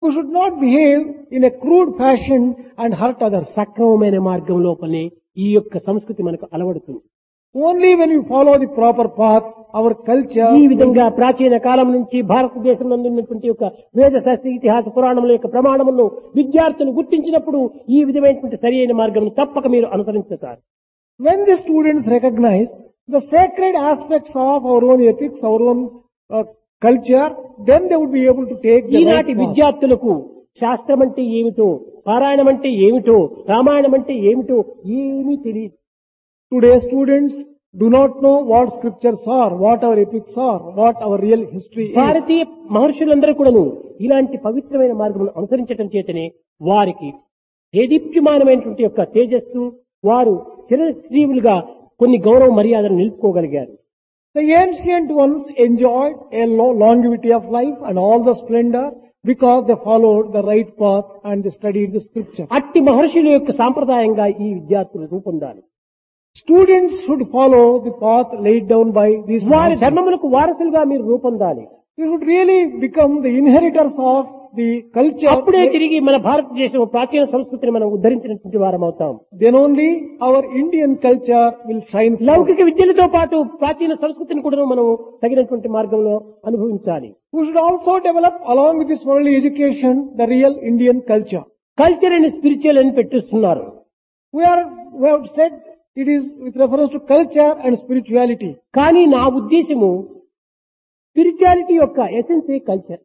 who should not behave in a crude fashion and hurt others. సక్రమమైన మార్గం లోపలనే ఈ యొక్క సంస్కృతి మనకు అలవడుతుంది Only when we follow the proper path, our culture ఈ విధంగా ప్రాచీన కాలం నుంచి భారతదేశం నందు ఉన్నటువంటి యొక్క వేద శాస్త్ర ఇతిహాస పురాణముల యొక్క ప్రమాణములను విద్యార్థులు గుర్తించినప్పుడు ఈ విధమైనటువంటి సరి అయిన మార్గం తప్పక మీరు అనుసరించుతారు when the students recognize the sacred aspects of our own ethics, our own uh, culture, then they would be able to take the right ఈనాటి path. విద్యార్థులకు శాస్త్రం అంటే ఏమిటో పారాయణం అంటే ఏమిటో రామాయణం అంటే ఏమిటో ఏమీ తెలియదు Today students do not know what scriptures are, what our epics are, what our real history is. భారతీయ మహర్షులందరూ కూడాను ఇలాంటి పవిత్రమైన మార్గమును అనుసరించడం చేతనే వారికి దేదీప్యమానమైనటువంటి యొక్క తేజస్సు వారు చిరశ్రీవులుగా కొన్ని గౌరవ మర్యాదలు నిలుపుకోగలిగారు The ancient ones enjoyed a lo- longevity of life and all the splendor because they followed the right path and they studied the scriptures. అట్టి మహర్షుల యొక్క సాంప్రదాయంగా ఈ విద్యార్థులు రూపొందాలి Students should follow the path laid down by these వారి masters. ధర్మములకు వారసులుగా మీరు రూపొందాలి You should really become the inheritors of the culture. అప్పుడే తిరిగి మన భారతదేశం ప్రాచీన సంస్కృతిని మనం ఉద్ధరించినటువంటి వారం అవుతాం Then only our Indian culture will shine forth. లౌకిక విద్యలతో పాటు ప్రాచీన సంస్కృతిని కూడా మనం తగినటువంటి మార్గంలో అనుభవించాలి We should also develop along with this worldly education the real Indian culture. Culture and spiritual అని పెట్టిస్తున్నారు We are, we have said it is with reference to culture and spirituality. కానీ నా ఉద్దేశము స్పిరిచువాలిటీ యొక్క ఎసెన్సే culture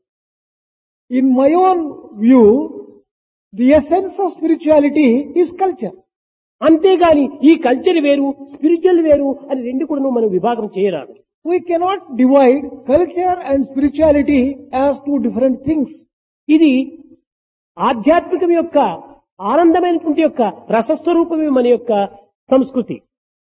In my own view, the essence of spirituality is culture. అంతేగాని ఈ culture వేరు స్పిరిచువల్ వేరు అని రెండు కూడా మనం విభాగం చేయరాదు We cannot divide culture and spirituality as two different things. ఇది ఆధ్యాత్మికం యొక్క ఆనందమైనటువంటి యొక్క రసస్వరూపమే మన యొక్క సంస్కృతి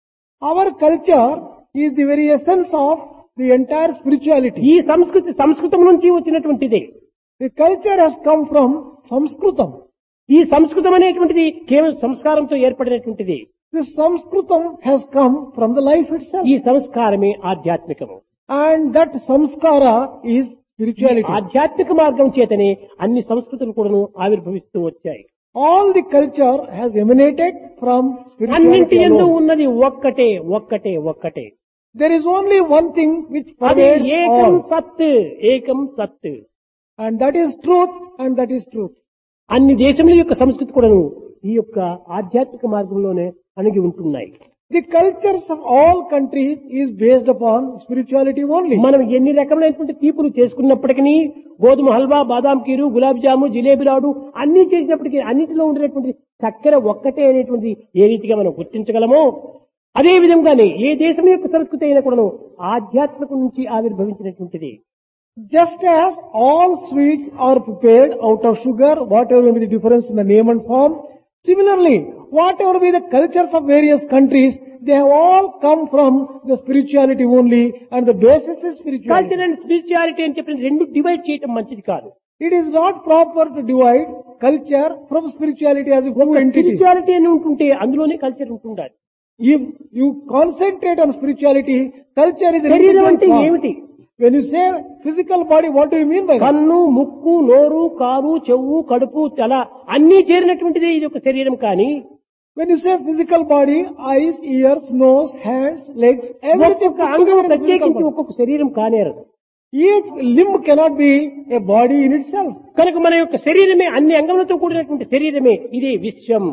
Our culture is the very essence of the entire spirituality. ఈ సంస్కృతి సంస్కృతం నుంచి వచ్చినటువంటిదే The culture has come from Sanskritam. ఈ సంస్కృతం అనేటువంటిది కేవలం సంస్కారంతో ఏర్పడినటువంటిది This Sanskritam has come from the life itself. ఈ సంస్కారమే ఆధ్యాత్మికము And that samskara is spirituality. ఆధ్యాత్మిక మార్గం చేతనే అన్ని సంస్కృతులు కూడాను ఆవిర్భవిస్తూ వచ్చాయి All the culture has emanated from అన్నింటి spirituality ఎందు alone. ఉన్నది ఒక్కటే ఒక్కటే ఒక్కటే There is only one thing which అది pervades ఏకం all. సత్ ఏకం సత్ And that is truth and that is truth. అన్ని దేశముల యొక్క సంస్కృతి కూడాను ఈ యొక్క ఆధ్యాత్మిక మార్గంలోనే అణిగి ఉంటున్నాయి The cultures of all countries is based upon spirituality only. మనం ఎన్ని రకములైనటువంటి తీపులు చేసుకున్నప్పటికీ గోధుమ హల్వా బాదాం కీరు గులాబ్ జాము జిలేబీ లాడు అన్ని చేసినప్పటికీ అన్నిటిలో ఉండేటువంటి చక్కెర ఒక్కటే అనేటువంటి ఏ రీతిగా మనం గుర్తించగలమో అదే విధంగానే ఏ దేశం యొక్క సంస్కృతి అయినా కూడాను ఆధ్యాత్మికం నుంచి ఆవిర్భవించినటువంటిది Just as all sweets are prepared out of sugar, whatever may be the difference in the name and form, similarly, whatever be the cultures of various countries, they have all come from the spirituality only and the basis is spirituality. Culture and spirituality అని చెప్పిన రెండు divide చేయటం మంచిది కాదు It is not proper to divide culture from spirituality as a two entities. Spirituality అని ఉంటుంటే అందులోనే culture ఉంటుండాలి If you concentrate on spirituality, culture is a శరీరం అంటే different form. ఏమిటి When you say physical body, what do you mean by that? కన్ను ముక్కు నోరు కారు చెవు కడుపు తల అన్ని చేరినటువంటిదే ఇది ఒక శరీరం కానీ When you say physical body, eyes, ears, nose, hands, legs, everything ఒక్కొక్క put అంగం together in physical ప్రత్యేకించి body. ఒక్కొక్క శరీరం కానేరదు Each limb cannot be a body in itself. కనుక మన యొక్క శరీరమే అన్ని అంగములతో కూడినటువంటి శరీరమే ఇదే విశ్వం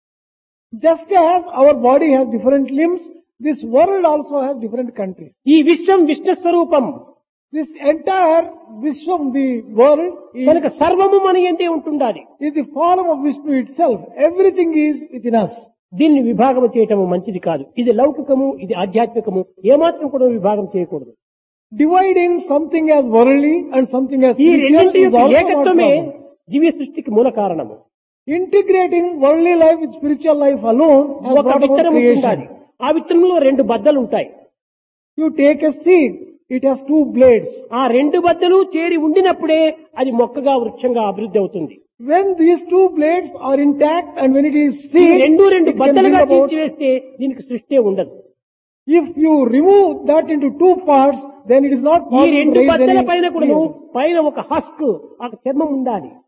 Just as our body has different limbs, this world also has different countries. ఈ విశ్వం విష్ణు స్వరూపం This entire Vishwam, the world, is, కనుక సర్వము మన ఎంతే ఉంటుండాలి is the form of Vishnu itself. Everything is within us. దీన్ని విభాగం చేయటము మంచిది కాదు ఇది లౌకికము ఇది ఆధ్యాత్మికము ఏమాత్రం కూడా విభాగం చేయకూడదు Dividing something as worldly and something as ఈ spiritual రెండింటి is యొక్క also not ఏకత్వమే proper. దివ్య సృష్టికి మూల కారణము Integrating worldly life with spiritual life alone has ఒక brought about విత్తనం ఉంటుండాలి creation. ఆ విత్తనంలో రెండు బద్దలు ఉంటాయి You take a seed, it has two blades. ఆ రెండు బద్దలు చేరి ఉండినప్పుడే అది మొక్కగా వృక్షంగా అభివృద్ధి అవుతుంది When these two blades are intact and when it is ఈ seed, రెండు రెండు it can బద్దలుగా bring about, చీల్చివేస్తే దీనికి సృష్టి ఉండదు if you remove that into two parts, then it is not ఈ possible to రెండు raise బద్దల any పైన కూడా seed. పైన ఒక హస్క్ ఒక చర్మం ఉండాలి